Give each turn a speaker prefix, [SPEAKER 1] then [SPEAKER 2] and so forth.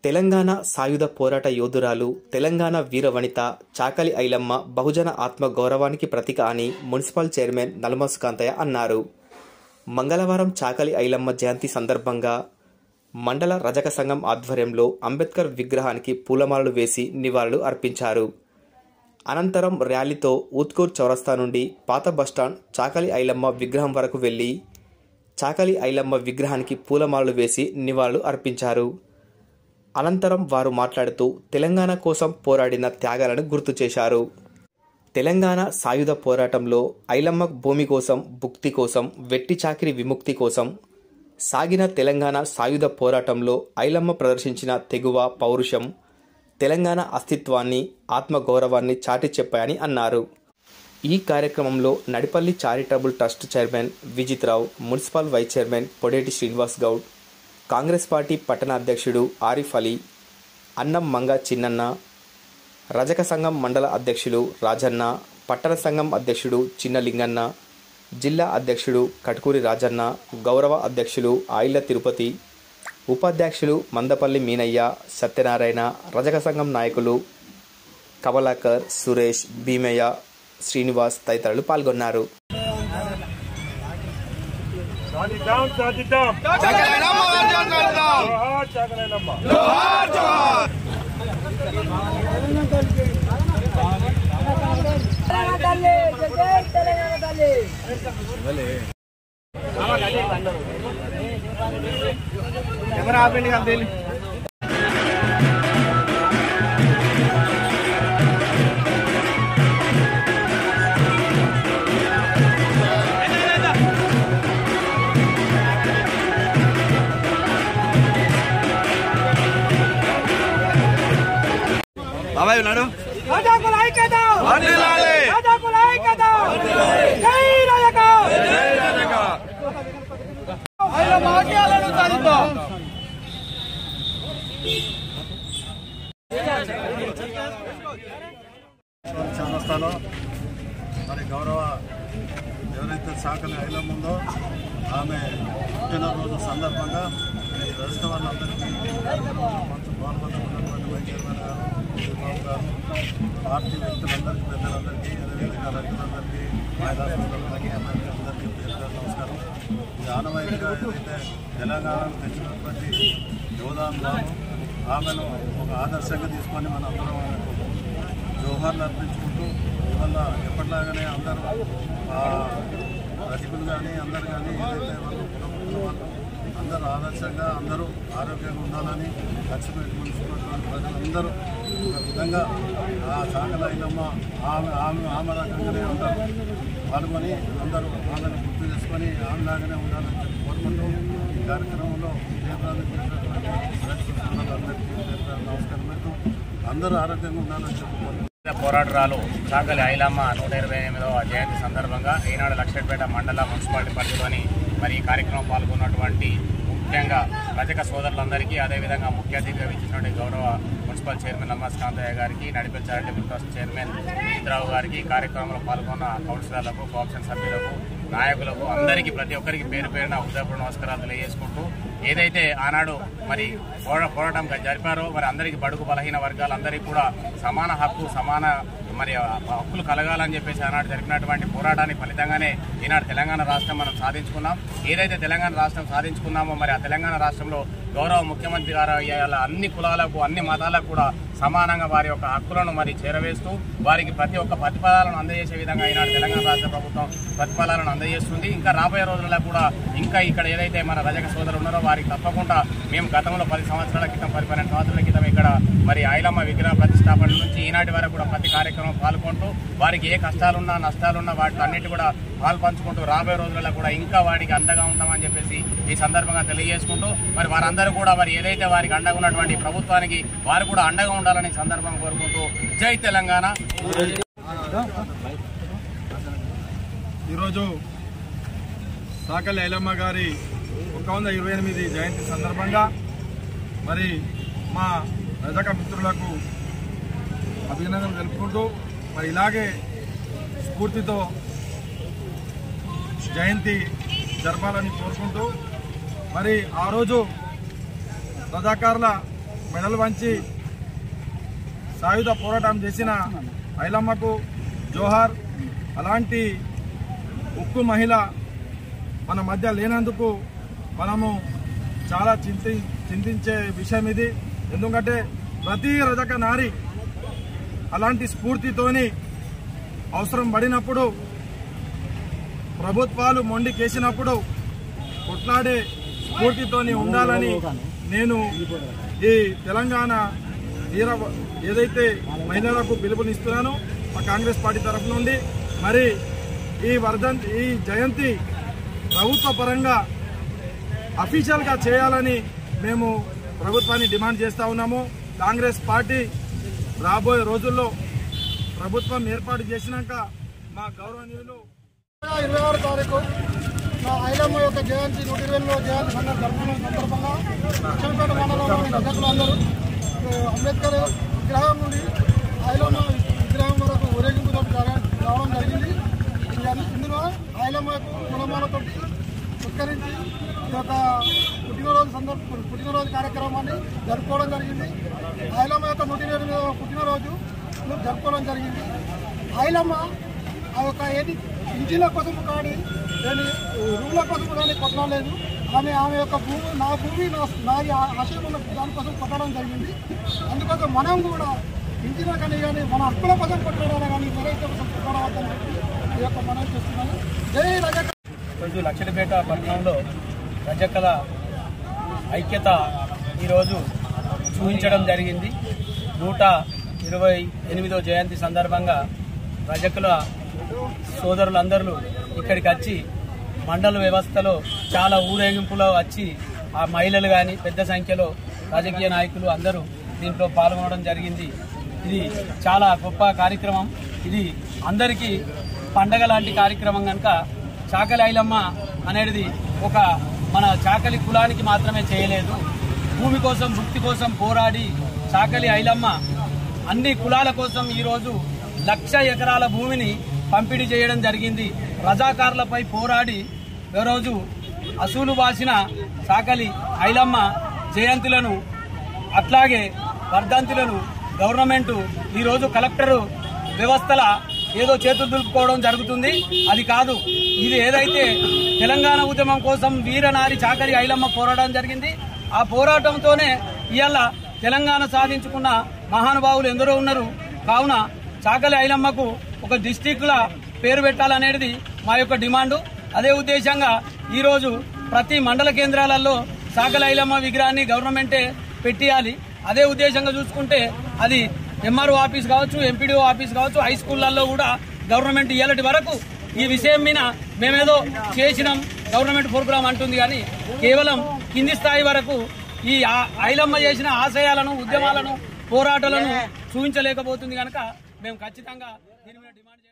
[SPEAKER 1] తెలంగాణ సాయుధ పోరాట యోధురాలు తెలంగాణ వీరవనిత చాకలి ఐలమ్మ బహుజన ఆత్మ గౌరవానికి ప్రతీక అని మున్సిపల్ చైర్మన్ నల్మస్ కాంతయ్య అన్నారు మంగళవారం చాకలి ఐలమ్మ జయంతి సందర్భంగా మండల రజక సంఘం ఆధ్వర్యంలో అంబేద్కర్ విగ్రహానికి పూలమాలలు వేసి నివాళులు అర్పించారు అనంతరం ర్యాలీతో ఊత్కూర్ చౌరస్తా నుండి పాత బస్టాండ్ చాకలి ఐలమ్మ విగ్రహం వరకు వెళ్లి చాకలి ఐలమ్మ విగ్రహానికి పూలమాలలు వేసి నివాళులు అర్పించారు అనంతరం వారు మాట్లాడుతూ తెలంగాణ కోసం పోరాడిన త్యాగాలను గుర్తు చేశారు తెలంగాణ సాయుధ పోరాటంలో ఐలమ్మ భూమి కోసం భుక్తి కోసం వెట్టి చాకిరి విముక్తి కోసం సాగిన తెలంగాణ సాయుధ పోరాటంలో ఐలమ్మ ప్రదర్శించిన తెగువ పౌరుషం తెలంగాణ అస్తిత్వాన్ని ఆత్మగౌరవాన్ని చాటి చెప్పాయని అన్నారు ఈ కార్యక్రమంలో Nadipalli charitable trust chairman Vijith Rao municipal vice chairman Podeti Srinivas Goud Congress party పట్టణ అధ్యక్షుడు ఆరిఫ్ అలీ అన్నం మంగ చిన్నన్న రజక సంఘం మండల అధ్యక్షులు రాజన్న పట్టణ సంఘం అధ్యక్షుడు చిన్నలింగన్న జిల్లా అధ్యక్షుడు కట్కూరి రాజన్న గౌరవ అధ్యక్షులు ఆయిల తిరుపతి ఉపాధ్యక్షులు మందపల్లి మీనయ్య సత్యనారాయణ రజక సంఘం నాయకులు కమలాకర్ సురేష్ భీమయ్య శ్రీనివాస్ తదితరులు పాల్గొన్నారు
[SPEAKER 2] సాధిద్దాం సాధిద్దాం జోహార్ చాకలైనమ్మ
[SPEAKER 3] తెలంగాణ తల్లి జై జై తెలంగాణ తల్లి
[SPEAKER 4] బాబాయ్ ఉన్నాడు
[SPEAKER 3] రాజాకుల ఐక్యత రాజాకుల ఐక్యత జై రాజక ఆయన మాట్యాలను సాధిద్దాం
[SPEAKER 4] చౌరస్తాలో మరి గౌరవ ఎవరైతే సాకలి ఐలం ఉందో ఆమె పుట్టినరోజు సందర్భంగా ఈ రజిత వాళ్ళందరికీ మంచి పాల్గొన్నటువంటి వైస్ చైర్మన్ గారు బాబు గారు పార్టీ వ్యక్తులందరికీ పెద్దలందరికీ అదేవిధంగా రైతులందరికీ మహిళా సోదరులందరికీ అందరికీ అందరికీ పేరు పేరు నమస్కారం ఈ ఆనవాయితీగా ఏదైతే తెలంగాణను తెచ్చినటువంటి యోధాను ఆమెను ఒక ఆదర్శంగా తీసుకొని మన అందరం ఆమెకు జోహార్లు అర్పించుకుంటూ ఇవాళ ఎప్పటిలాగానే అందరూ ఆ, రసికులు కానీ అందరు కానీ ఏదైతే వాళ్ళు కుటుంబంలో వాళ్ళు అందరూ ఆదర్శంగా అందరూ ఆరోగ్యంగా ఉండాలని లక్ష్మీ మున్సిపల్ ప్రజలందరూ ఒక విధంగా ఆ శాఖల అయినమ్మ ఆమె ఆమె ఆమె రకంగానే అందరూ పాల్గొని అందరూ ఆమెను గుర్తు చేసుకొని ఆమె లాగానే ఉండాలని చెప్పి కోరుకుంటూ ఈ కార్యక్రమంలో జయప్రదం చేసినటువంటి అందరికీ నమస్కారం పెడుతూ అందరూ ఆరోగ్యంగా ఉండాలని చెప్పుకోవాలి
[SPEAKER 5] పోరాటరాలు చాకలి ఐలమ్మ నూట ఇరవై ఎనిమిదవ జయంతి సందర్భంగా ఈనాడు లక్షపేట మండల మున్సిపాలిటీ పరిధిలోని మరి ఈ కార్యక్రమం పాల్గొన్నటువంటి ముఖ్యంగా రజక సోదరులందరికీ అదేవిధంగా ముఖ్య అతిథిగా ఇచ్చినటువంటి గౌరవ మున్సిపల్ చైర్మన్ నమ్మస్ కాంతయ్య గారికి Nadipal charitable trust chairman Vijitrao గారికి ఈ కార్యక్రమంలో పాల్గొన్న కౌన్సిలర్లకు కోఆప్షన్ సభ్యులకు నాయకులకు అందరికీ ప్రతి ఒక్కరికి పేరు పేరున హృదయపూర్వ నమస్కారాలు తెలియజేసుకుంటూ ఏదైతే ఆనాడు మరి పోరా పోరాటం జరిపారో మరి అందరికీ బడుగు బలహీన వర్గాలందరికీ కూడా సమాన హక్కు సమాన మరి హక్కులు కలగాలని చెప్పేసి ఆనాడు జరిపినటువంటి పోరాటానికి ఫలితంగానే ఈనాడు తెలంగాణ రాష్ట్రం మనం సాధించుకున్నాం ఏదైతే తెలంగాణ రాష్ట్రం సాధించుకున్నామో మరి ఆ తెలంగాణ రాష్ట్రంలో గౌరవ ముఖ్యమంత్రి గారు ఇవాళ అన్ని కులాలకు అన్ని మతాలకు కూడా సమానంగా వారి యొక్క హక్కులను మరి చేరవేస్తూ వారికి ప్రతి ఒక్క ప్రతిఫలాలను అందజేసే విధంగా ఈనాడు తెలంగాణ రాష్ట్ర ప్రభుత్వం ప్రతిఫలాలను అందజేస్తుంది ఇంకా రాబోయే రోజుల్లో కూడా ఇంకా ఇక్కడ ఏదైతే మన రజక సోదరులు ఉన్నారో వారికి తప్పకుండా మేము గతంలో పది సంవత్సరాల క్రితం పది పన్నెండు సంవత్సరాల క్రితం ఇక్కడ మరి ఐలమ్మ విగ్రహ ప్రతిష్టాపన నుంచి ఈనాటి వరకు కూడా ప్రతి కార్యక్రమం పాల్గొంటూ వారికి ఏ కష్టాలున్నా నష్టాలున్నా వాటి అన్నిటి కూడా పాల్పంచుకుంటూ రాబోయే రోజులలో కూడా ఇంకా వారికి అండగా ఉంటామని చెప్పేసి ఈ సందర్భంగా తెలియజేసుకుంటూ మరి వారందరూ కూడా మరి ఏదైతే వారికి అండగా ఉన్నటువంటి ప్రభుత్వానికి వారు కూడా అండగా ఉండాలని ఈ సందర్భంగా కోరుకుంటూ జై తెలంగాణ
[SPEAKER 6] ఈరోజు సాకలి ఐలమ్మ గారి ఒక వంద ఇరవై ఎనిమిది జయంతి సందర్భంగా మరి మా రజక మిత్రులకు అభినందనలు తెలుపుకుంటూ మరి ఇలాగే స్ఫూర్తితో జయంతి జరపాలని కోరుకుంటూ మరి ఆ రోజు రజాకారుల మెడలు వంచి సాయుధ పోరాటం చేసిన ఐలమ్మకు జోహార్ అలాంటి ఉక్కు మహిళ మన మధ్య లేనందుకు మనము చాలా చింతి చింతించే విషయం ఇది ఎందుకంటే ప్రతి రజక నారి అలాంటి స్ఫూర్తితోని అవసరం పడినప్పుడు ప్రభుత్వాలు మొండికేసినప్పుడు కొట్లాడే స్ఫూర్తితోని ఉండాలని నేను ఈ తెలంగాణ వీర ఏదైతే మహిళలకు పిలుపునిస్తున్నానో మా కాంగ్రెస్ పార్టీ తరఫు నుండి మరి ఈ వర్ధన్ ఈ జయంతి ప్రభుత్వ పరంగా అఫీషియల్గా చేయాలని మేము ప్రభుత్వాన్ని డిమాండ్ చేస్తా ఉన్నాము కాంగ్రెస్ పార్టీ రాబోయే రోజుల్లో ప్రభుత్వం ఏర్పాటు చేసినాక మా గౌరవనీయులు
[SPEAKER 7] ఇరవై ఆరు తారీఖు మా ఐలమ్మ యొక్క జయంతి నూట ఇరవైలో జయంతి సందర్భ జరుపుకున్న సందర్భంగా లక్ష్మీపేట మండలంలోని ప్రజలందరూ అంబేద్కర్ విగ్రహం నుండి ఐలమ్మ విగ్రహం వరకు ఊరేగింపుతో రావడం జరిగింది ఇది- ఇందులో ఐలమ్మకు కులమాలతో పుష్కరించి ఈ యొక్క పుట్టినరోజు సందర్భ పుట్టినరోజు కార్యక్రమాన్ని జరుపుకోవడం జరిగింది ఐలమ్మ యొక్క నూట ఇరవై పుట్టినరోజు జరుపుకోవడం జరిగింది ఐలమ్మ ఆ యొక్క ఏంటి ఇంటిల కోసం కానీ నేను రూమ్ల కోసం కానీ కొట్టలేదు ఆమె ఆమె యొక్క భూమి నా భూమి నా నా ఆశయం ఉన్న దానికోసం కొట్టడం జరిగింది అందుకోసం మనం కూడా ఇంటిలో కానీ కానీ మన హక్కుల కోసం కొట్టడం కానీ వేరైతే కోసం కొట్టడం వద్దని చెప్పి ఈ యొక్క మనం చేస్తున్నాను జై రజక
[SPEAKER 8] ఈరోజు లక్షడిపేట పట్టణంలో రజకల ఐక్యత ఈరోజు చూపించడం జరిగింది నూట ఇరవై ఎనిమిదో జయంతి సందర్భంగా రజకుల సోదరులందరూ ఇక్కడికి వచ్చి మండల వ్యవస్థలో చాలా ఊరేగింపులో వచ్చి ఆ మహిళలు కానీ పెద్ద సంఖ్యలో రాజకీయ నాయకులు అందరూ దీంట్లో పాల్గొనడం జరిగింది ఇది చాలా గొప్ప కార్యక్రమం ఇది అందరికీ పండగ లాంటి కార్యక్రమం కనుక చాకలి ఐలమ్మ అనేది ఒక మన చాకలి కులానికి మాత్రమే చేయలేదు భూమి కోసం భుక్తి కోసం పోరాడి చాకలి ఐలమ్మ అన్ని కులాల కోసం ఈరోజు లక్ష ఎకరాల భూమిని పంపిణీ చేయడం జరిగింది రజాకారులపై పోరాడి రోజు అసూలు బాసిన సాకలి ఐలమ్మ జయంతులను అట్లాగే వర్ధంతులను గవర్నమెంట్ ఈరోజు కలెక్టరు వ్యవస్థల ఏదో చేతులు దులుపుకోవడం జరుగుతుంది అది కాదు ఇది ఏదైతే తెలంగాణ ఉద్యమం కోసం వీరనారి చాకరి ఐలమ్మ పోరాటం జరిగింది ఆ పోరాటంతోనే ఇవాళ తెలంగాణ సాధించుకున్న మహానుభావులు ఎందరో ఉన్నారు కావున చాకలి ఐలమ్మకు ఒక డిస్టిక్ల పేరు పెట్టాలనేది మా యొక్క డిమాండు అదే ఉద్దేశంగా ఈరోజు ప్రతి మండల కేంద్రాలలో చాకలి ఐలమ్మ విగ్రహాన్ని గవర్నమెంటే పెట్టియాలి అదే ఉద్దేశంగా చూసుకుంటే అది ఎంఆర్ఓ ఆఫీస్ కావచ్చు ఎంపీడీఓ ఆఫీస్ కావచ్చు హై స్కూళ్ళల్లో కూడా గవర్నమెంట్ ఇయ్యాలటి వరకు ఈ విషయం మీద మేమేదో చేసినాం గవర్నమెంట్ ప్రోగ్రాం అంటుంది కానీ కేవలం కింది స్థాయి వరకు ఈ ఆ- ఐలమ్మ చేసిన ఆశయాలను ఉద్యమాలను పోరాటాలను చూపించలేకపోతుంది కనుక మేము ఖచ్చితంగా దీని మీద డిమాండ్